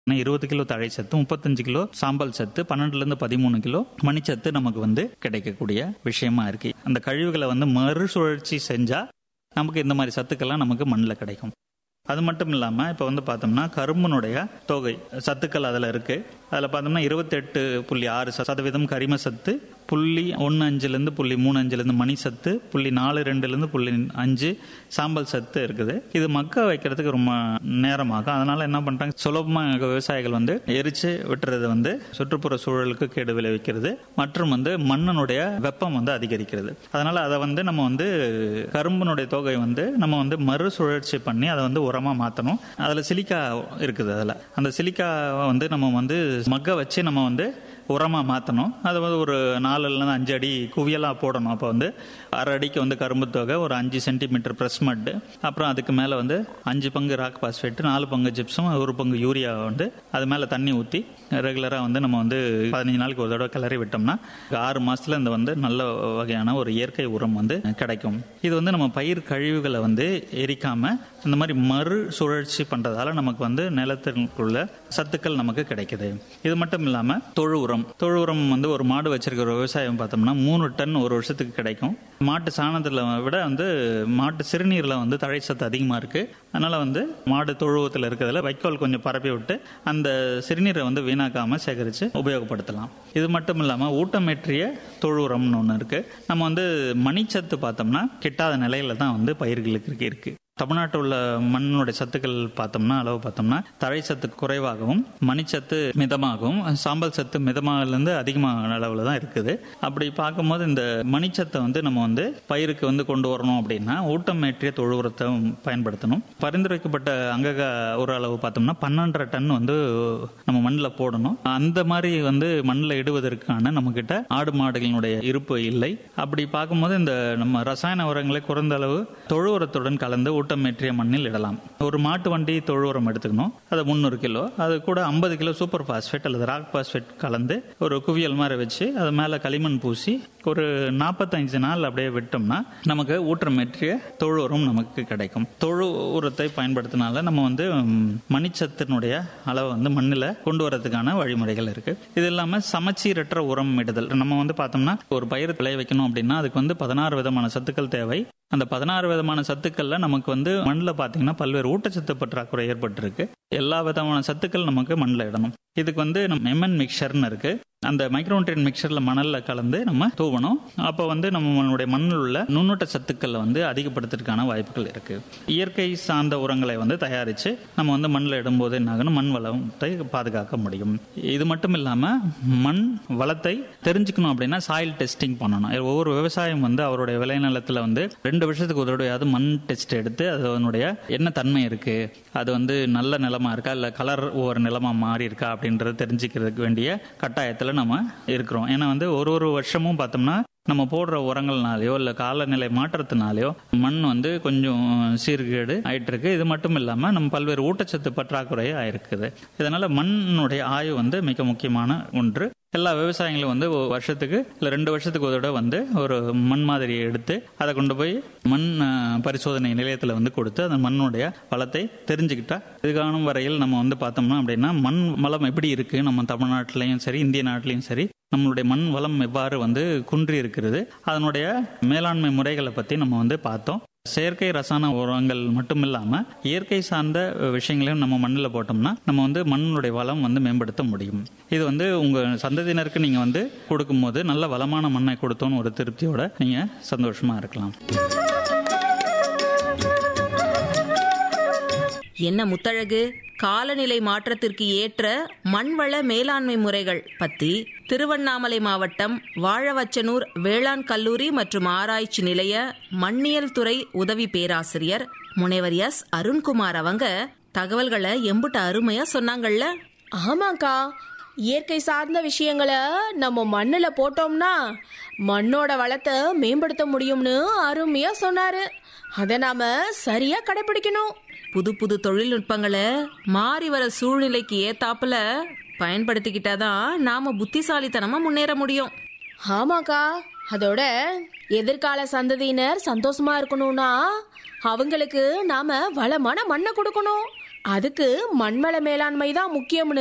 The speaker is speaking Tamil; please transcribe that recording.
இருபது கிலோ தழை சத்து முப்பத்தஞ்சு கிலோ சாம்பல் சத்து பன்னெண்டுல இருந்து பதிமூணு கிலோ மணிச்சத்து நமக்கு வந்து கிடைக்கக்கூடிய விஷயமா இருக்கு அந்த கழிவுகளை வந்து மறுசுழற்சி செஞ்சா நமக்கு இந்த மாதிரி சத்துக்கள்லாம் நமக்கு மண்ணில் கிடைக்கும் அது மட்டும் இல்லாமல் இப்போ வந்து பார்த்தோம்னா கரும்புனுடைய தொகை சத்துக்கள் அதில் இருக்கு அதில் பார்த்தோம்னா இருபத்தெட்டு புள்ளி ஆறு சதவீதம் கரிம சத்து புள்ளி ஒன்று அஞ்சுலேருந்து புள்ளி மூணு அஞ்சுலேருந்து மணி சத்து புள்ளி நாலு ரெண்டுலேருந்து புள்ளி அஞ்சு சாம்பல் சத்து இருக்குது இது மக்க வைக்கிறதுக்கு ரொம்ப நேரமாகும் அதனால என்ன பண்ணுறாங்க சுலபமாக விவசாயிகள் வந்து எரிச்சு விட்டுறது வந்து சுற்றுப்புற சூழலுக்கு கேடு விளைவிக்கிறது மற்றும் வந்து மண்ணினுடைய வெப்பம் வந்து அதிகரிக்கிறது அதனால அதை வந்து நம்ம வந்து கரும்பினுடைய தொகை வந்து நம்ம வந்து மறுசுழற்சி பண்ணி அதை வந்து உரமாக மாற்றணும் அதில் சிலிக்கா இருக்குது அதில் அந்த சிலிக்கா வந்து நம்ம வந்து மக்க வச்சு நம்ம வந்து உரமாக மாற்றணும் அது வந்து ஒரு நாலுலேருந்து அஞ்சு அடி குவியலாக போடணும் அப்போ வந்து அரை அடிக்கு வந்து கரும்பு தொகை ஒரு அஞ்சு சென்டிமீட்டர் ப்ரெஸ் மட்டு அப்புறம் அதுக்கு மேலே வந்து அஞ்சு பங்கு ராக் பாஸ்பேட் நாலு பங்கு ஜிப்ஸும் ஒரு பங்கு யூரியா வந்து அது மேலே தண்ணி ஊற்றி ரெகுலராக வந்து நம்ம வந்து பதினஞ்சு நாளைக்கு ஒரு தடவை கிளறி விட்டோம்னா ஆறு மாதத்தில் இந்த வந்து நல்ல வகையான ஒரு இயற்கை உரம் வந்து கிடைக்கும் இது வந்து நம்ம பயிர் கழிவுகளை வந்து எரிக்காம இந்த மாதிரி மறு சுழற்சி பண்ணுறதால நமக்கு வந்து நிலத்திற்குள்ள சத்துக்கள் நமக்கு கிடைக்குது இது மட்டும் இல்லாமல் தொழு உரம் தொழு உரம் வந்து ஒரு மாடு வச்சிருக்கிற ஒரு விவசாயம் பார்த்தோம்னா மூணு டன் ஒரு வருஷத்துக்கு கிடைக்கும் மாட்டு சாணத்தில் விட வந்து மாட்டு சிறுநீரில் வந்து தழை சத்து அதிகமாக இருக்குது அதனால் வந்து மாடு தொழுவத்தில் இருக்கிறதுல வைக்கோல் கொஞ்சம் பரப்பி விட்டு அந்த சிறுநீரை வந்து வீணாக்காமல் சேகரித்து உபயோகப்படுத்தலாம் இது மட்டும் இல்லாமல் ஊட்டமேற்றிய தொழு உரம்னு ஒன்று இருக்குது நம்ம வந்து மணிச்சத்து பார்த்தோம்னா கிட்டாத நிலையில தான் வந்து பயிர்களுக்கு இருக்குது தமிழ்நாட்டில் உள்ள மண்ணுடைய சத்துக்கள் பார்த்தோம்னா அளவு பார்த்தோம்னா தழை சத்து குறைவாகவும் மணிச்சத்து மிதமாகவும் சாம்பல் சத்து மிதமாகலேருந்து அதிகமான அளவில் தான் இருக்குது அப்படி பார்க்கும்போது இந்த மணிச்சத்தை வந்து நம்ம வந்து பயிருக்கு வந்து கொண்டு வரணும் அப்படின்னா ஊட்டமேற்றிய தொழு உரத்தை பயன்படுத்தணும் பரிந்துரைக்கப்பட்ட அங்கக ஒரு அளவு பார்த்தோம்னா பன்னெண்டரை டன் வந்து நம்ம மண்ணில் போடணும் அந்த மாதிரி வந்து மண்ணில் இடுவதற்கான நம்ம கிட்ட ஆடு மாடுகளினுடைய இருப்பு இல்லை அப்படி பார்க்கும்போது இந்த நம்ம ரசாயன உரங்களை குறைந்த அளவு தொழு உரத்துடன் கலந்து ஊட்டமேற்றிய மண்ணில் இடலாம் ஒரு மாட்டு வண்டி தொழு உரம் எடுத்துக்கணும் அது முந்நூறு கிலோ அது கூட ஐம்பது கிலோ சூப்பர் பாஸ்பேட் அல்லது ராக் பாஸ்பேட் கலந்து ஒரு குவியல் மாதிரி வச்சு அது மேலே களிமண் பூசி ஒரு நாற்பத்தஞ்சு நாள் அப்படியே விட்டோம்னா நமக்கு ஊட்டமேற்றிய தொழு உரம் நமக்கு கிடைக்கும் தொழு உரத்தை பயன்படுத்தினால நம்ம வந்து மணிச்சத்தினுடைய அளவை வந்து மண்ணில் கொண்டு வரதுக்கான வழிமுறைகள் இருக்கு இது இல்லாமல் சமச்சீரற்ற உரம் இடுதல் நம்ம வந்து பார்த்தோம்னா ஒரு பயிர் விளைய வைக்கணும் அப்படின்னா அதுக்கு வந்து பதினாறு விதமான சத்துக்கள் தேவை அந்த பதினாறு விதமான சத்துக்கள்ல நமக்கு வந்து மண்ணில் பார்த்தீங்கன்னா பல்வேறு ஊட்டச்சத்து பற்றாக்குறை ஏற்பட்டிருக்கு எல்லா விதமான சத்துக்கள் நமக்கு மண்ணில் இடணும் இதுக்கு வந்து நம்ம எம்என் மிக்சர்னு இருக்கு அந்த மைக்ரோன்ட்ரியன் மிக்சர்ல மணல்ல கலந்து நம்ம தூவணும் அப்போ வந்து நம்மளுடைய மண்ணில் உள்ள நுண்ணூட்ட சத்துக்களை வந்து அதிகப்படுத்துறதுக்கான வாய்ப்புகள் இருக்கு இயற்கை சார்ந்த உரங்களை வந்து தயாரிச்சு நம்ம வந்து மண்ணில் இடும்போது என்ன ஆகணும் மண் வளத்தை பாதுகாக்க முடியும் இது மட்டும் இல்லாம மண் வளத்தை தெரிஞ்சுக்கணும் அப்படின்னா சாயில் டெஸ்டிங் பண்ணணும் ஒவ்வொரு விவசாயம் வந்து அவருடைய விளைநிலத்துல வந்து ரெண்டு வருஷத்துக்கு ஒரு தடவையாவது மண் டெஸ்ட் எடுத்து அதனுடைய என்ன தன்மை இருக்கு அது வந்து நல்ல நிலமா இருக்கா இல்ல கலர் ஒவ்வொரு நிலமா மாறி இருக்கா அப்படின்றத தெரிஞ்சுக்கிறதுக்கு வேண்டிய கட்டாயத்துல நம்ம இருக்கிறோம் ஏன்னா வந்து ஒரு ஒரு வருஷமும் பார்த்தோம்னா நம்ம போடுற உரங்கள்னாலயோ இல்லை காலநிலை மாற்றத்தினாலேயோ மண் வந்து கொஞ்சம் சீர்கேடு ஆயிட்டு இருக்கு இது மட்டும் இல்லாமல் நம்ம பல்வேறு ஊட்டச்சத்து பற்றாக்குறை ஆயிருக்குது இதனால மண்ணுடைய ஆய்வு வந்து மிக முக்கியமான ஒன்று எல்லா விவசாயிகளும் வந்து வருஷத்துக்கு இல்லை ரெண்டு வருஷத்துக்கு ஒரு தடவை வந்து ஒரு மண் மாதிரியை எடுத்து அதை கொண்டு போய் மண் பரிசோதனை நிலையத்தில் வந்து கொடுத்து அந்த மண்ணுடைய வளத்தை தெரிஞ்சுக்கிட்டா இது காணும் வரையில் நம்ம வந்து பார்த்தோம்னா அப்படின்னா மண் வளம் எப்படி இருக்கு நம்ம தமிழ்நாட்டிலையும் சரி இந்திய நாட்டிலையும் சரி நம்மளுடைய மண் வளம் எவ்வாறு வந்து குன்றி இருக்கிறது அதனுடைய மேலாண்மை முறைகளை பற்றி நம்ம வந்து பார்த்தோம் செயற்கை ரசாயன உரங்கள் மட்டும் இல்லாம இயற்கை சார்ந்த விஷயங்களையும் நம்ம மண்ணில் போட்டோம்னா நம்ம வந்து மண்ணுடைய வளம் வந்து மேம்படுத்த முடியும் இது வந்து உங்க சந்ததியினருக்கு நீங்க வந்து கொடுக்கும்போது நல்ல வளமான மண்ணை கொடுத்தோன்னு ஒரு திருப்தியோட நீங்க சந்தோஷமா இருக்கலாம் என்ன முத்தழகு காலநிலை மாற்றத்திற்கு ஏற்ற மண்வள மேலாண்மை முறைகள் பத்தி திருவண்ணாமலை மாவட்டம் வாழவச்சனூர் வேளாண் கல்லூரி மற்றும் ஆராய்ச்சி நிலைய மண்ணியல் துறை உதவி பேராசிரியர் முனைவர் எஸ் அருண்குமார் அவங்க தகவல்களை எம்புட்ட அருமையா சொன்னாங்கல்ல ஆமாக்கா இயற்கை சார்ந்த விஷயங்களை நம்ம மண்ணுல போட்டோம்னா மண்ணோட வளத்தை மேம்படுத்த முடியும்னு அருமையா சொன்னாரு அதை நாம சரியா கடைபிடிக்கணும் புது புது தொழில்நுட்பங்களை மாறி வர சூழ்நிலைக்கு ஏத்தாப்புல பயன்படுத்திக்கிட்டாதான் நாம புத்திசாலித்தனமா முன்னேற முடியும் ஆமாக்கா அதோட எதிர்கால சந்ததியினர் சந்தோஷமா இருக்கணும்னா அவங்களுக்கு நாம வளமான மண்ணை கொடுக்கணும் அதுக்கு மண்வள மேலாண்மை தான் முக்கியம்னு